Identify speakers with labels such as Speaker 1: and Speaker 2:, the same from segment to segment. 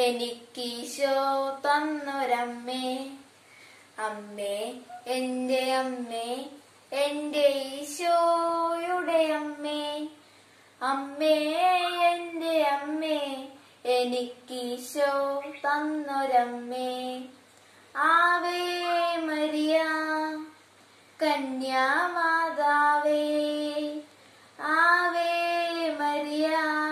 Speaker 1: എനിക്കീശോ തന്നൊരമ്മേ അമ്മേ എന്റെ അമ്മേ എന്റെ ഈശോയുടെ അമ്മേ അമ്മേ എന്റെ അമ്മേ എനിക്കീശോ തന്നൊരമ്മേ ആവേ മരിയ കന്യാമാതാവേ ആവേ മരിയ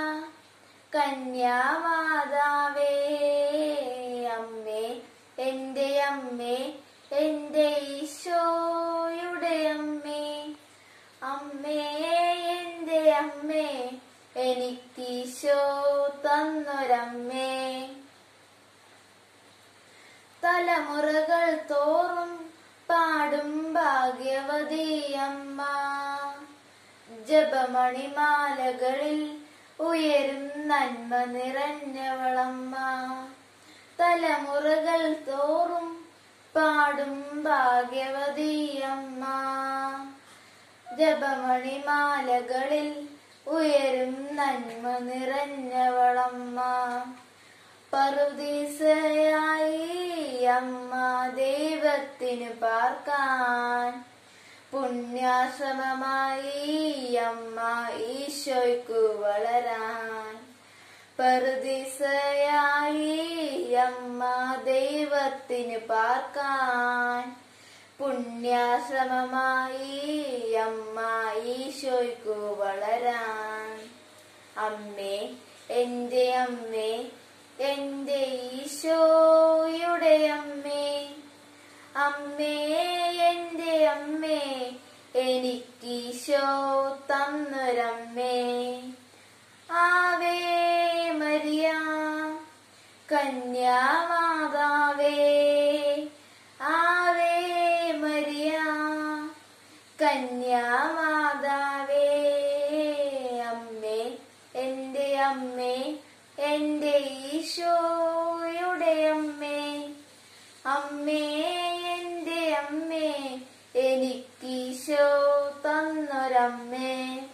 Speaker 1: കന്യാമാതാവേ അമ്മേ എന്റെ അമ്മേ എന്റെ ഈശോയുടെ അമ്മേ അമ്മേ എന്റെ അമ്മേ എനിക്കീശോ തന്നൊരമ്മേ തലമുറകൾ തോറും പാടും ഭാഗ്യവതിയമ്മ ജപമണിമാലകളിൽ ഉയരും നന്മ നിറഞ്ഞവളമ്മ തലമുറകൾ തോറും പാടും ഭാഗ്യവതിയമ്മ ജപമണിമാലകളിൽ ഉയരും നന്മ നിറഞ്ഞവളമ്മ പറുദീസയായി അമ്മ ദൈവത്തിന് പാർക്കാൻ പുണ്യാശ്രമമായി അമ്മ ഈശോയ്ക്കു വളരാൻ പറുദീസയായി അമ്മ ദൈവത്തിന് പാർക്കാൻ പുണ്യാശ്രമമായി അമ്മ ഈശോയ്ക്കു വളരാൻ അമ്മേ എന്റെ അമ്മേ എന്റെ ഈശോയുടെ അമ്മേ അമ്മേ എന്റെ അമ്മേ എനിക്കീശോ തന്നൊരമ്മേ ആവേ മരിയ കന്യാമാതാവേ ആവേ മരിയ കന്യാമാതാവേ അമ്മേ എന്റെ അമ്മേ എന്റെ ഈശോയുടെ അമ്മേ അമ്മേ എന്റെ അമ്മേ എനിക്കീശോ തന്നൊരമ്മേ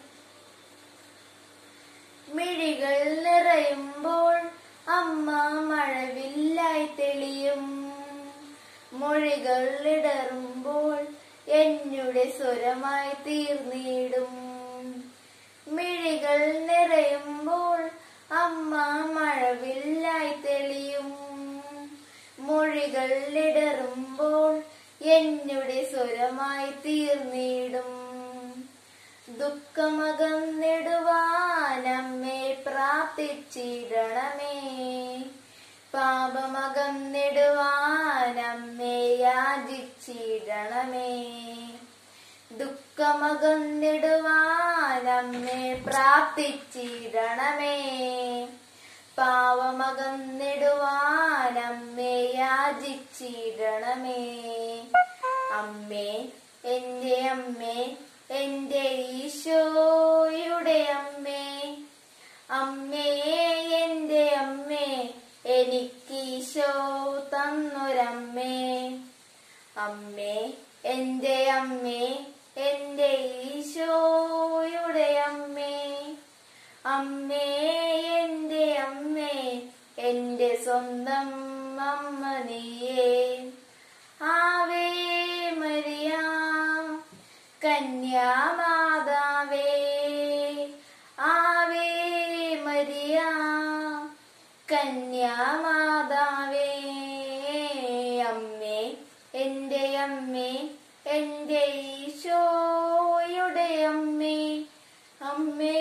Speaker 1: മിഴികൾ നിറയുമ്പോൾ അമ്മ മഴവില്ലായി തെളിയും മൊഴികൾ ഇടറുമ്പോൾ എന്നുടെ സ്വരമായി തീർന്നിടും മിഴികൾ നിറയുമ്പോൾ അമ്മ മഴവില്ലായി തെളിയും മൊഴികൾ ഇടറുമ്പോൾ എന്നുടെ സ്വരമായി തീർന്നിടും ദുഃഖമകന്നിടുവാനമ്മേ പ്രാർത്ഥിച്ചിടണമേ പാപമകന്നിടുവാനമ്മേ യാചിച്ചിടണമേ ദുഃഖമകന്നിടുവാനമ്മേ പ്രാർത്ഥിച്ചിടണമേ പാവമകന്നിടുവാനമ്മേ യാചിച്ചിടണമേ അമ്മേ എന്റെ അമ്മേ എന്റെ ഈശോയുടെ അമ്മേ അമ്മേ എന്റെ അമ്മേ എനിക്കീശോ തന്നൊരമ്മേ അമ്മേ എന്റെ അമ്മേ എന്റെ ഈശോയുടെ അമ്മേ അമ്മേ എന്റെ അമ്മേ എന്റെ സ്വന്തം അമ്മ നീയേ ആവേ മരിയ കന്യാമാതാവേ ആവേ മരിയ കന്യാമാതാവേ അമ്മേ എന്റെ അമ്മേ എന്റെ ഈശോയുടെ അമ്മേ അമ്മേ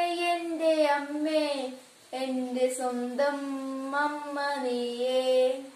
Speaker 1: എന്റെ അമ്മേ എന്റെ സ്വന്തം അമ്മ നീയേ